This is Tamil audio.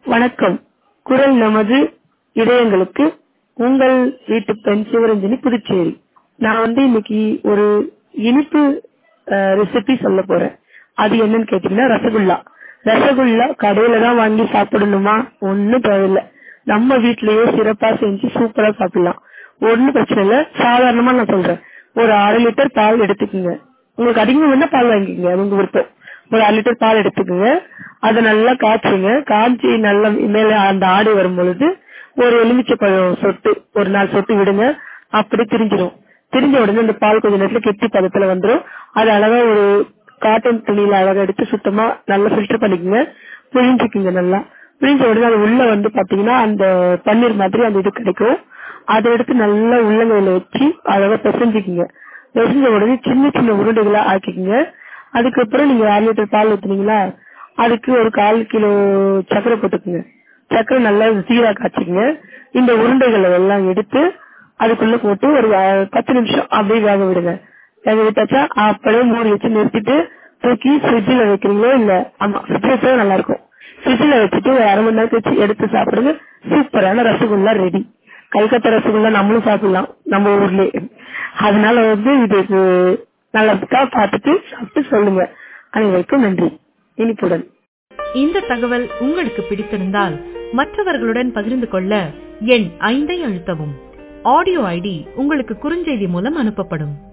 வணக்கம் குரல் நமது இதயங்களுக்கு உங்கள் வீட்டு பெண் சிவரஞ்சனி புதுச்சேரி நான் வந்து இன்னைக்கு ஒரு இனிப்பு ரெசிபி சொல்ல போறேன் அது என்னன்னு கேட்டீங்கன்னா ரசகுல்லா ரசகுல்லா கடையில தான் வாங்கி சாப்பிடணுமா ஒண்ணும் தேவையில்லை நம்ம வீட்லயே சிறப்பா செஞ்சு சூப்பரா சாப்பிடலாம் ஒண்ணும் பிரச்சனை இல்ல சாதாரணமா நான் சொல்றேன் ஒரு அரை லிட்டர் பால் எடுத்துக்கோங்க உங்களுக்கு அதிகமா வேணா பால் வாங்கிக்கோங்க அது உங்க விருப்பம் ஒரு அரை லிட்டர் பால் எடுத்துக்கோங்க அதை நல்லா காய்ச்சுங்க காய்ச்சி நல்லா மேல அந்த ஆடை வரும் பொழுது ஒரு எலுமிச்சை பழம் சொட்டு ஒரு நாள் சொட்டு விடுங்க அப்படி திரிஞ்சிடும் திரிஞ்ச உடனே அந்த பால் கொஞ்ச நேரத்துல கெட்டி பதத்துல வந்துடும் அது அழகா ஒரு காட்டன் துணியில அழகா எடுத்து சுத்தமா நல்லா ஃபில்டர் பண்ணிக்கோங்க புழிஞ்சுக்குங்க நல்லா புழிஞ்ச உடனே அது உள்ள வந்து பாத்தீங்கன்னா அந்த பன்னீர் மாதிரி அந்த இது கிடைக்கும் அதை எடுத்து நல்லா உள்ளங்கையில வச்சு அழகா பிசைஞ்சுக்குங்க பிசைஞ்ச உடனே சின்ன சின்ன உருண்டைகளா ஆக்கிக்கோங்க அதுக்கப்புறம் நீங்க அரை லிட்டர் பால் ஊத்துனீங்களா அதுக்கு ஒரு கால் கிலோ சர்க்கரை போட்டுக்குங்க சர்க்கரை நல்லா சீரா காய்ச்சிங்க இந்த உருண்டைகளை எல்லாம் எடுத்து அதுக்குள்ள போட்டு ஒரு அஹ், பத்து நிமிஷம் அப்படியே வேக விடுங்க வேக விட்டாச்சா அப்படியே மூடி வச்சு நிறுத்திட்டு தூக்கி ஃப்ரிட்ஜில் வைக்கிறீங்களோ இல்ல ஆமா ஃப்ரிட்ஜ் வச்சா நல்லா இருக்கும் ஃப்ரிட்ஜில் வச்சுட்டு ஒரு அரை மணி நேரத்துக்கு வச்சு எடுத்து சாப்பிடுங்க சூப்பரான ரசகுல்லா ரெடி கல்கத்தா ரசகுல்லா நம்மளும் சாப்பிடலாம் நம்ம ஊர்லயே அதனால வந்து இது நல்லா இருக்கா பார்த்துட்டு சாப்பிட்டு சொல்லுங்க அனைவருக்கும் நன்றி இனிப்புடன் இந்த தகவல் உங்களுக்கு பிடித்திருந்தால் மற்றவர்களுடன் பகிர்ந்து கொள்ள எண் ஐந்தை அழுத்தவும் ஆடியோ ஐடி உங்களுக்கு குறுஞ்செய்தி மூலம் அனுப்பப்படும்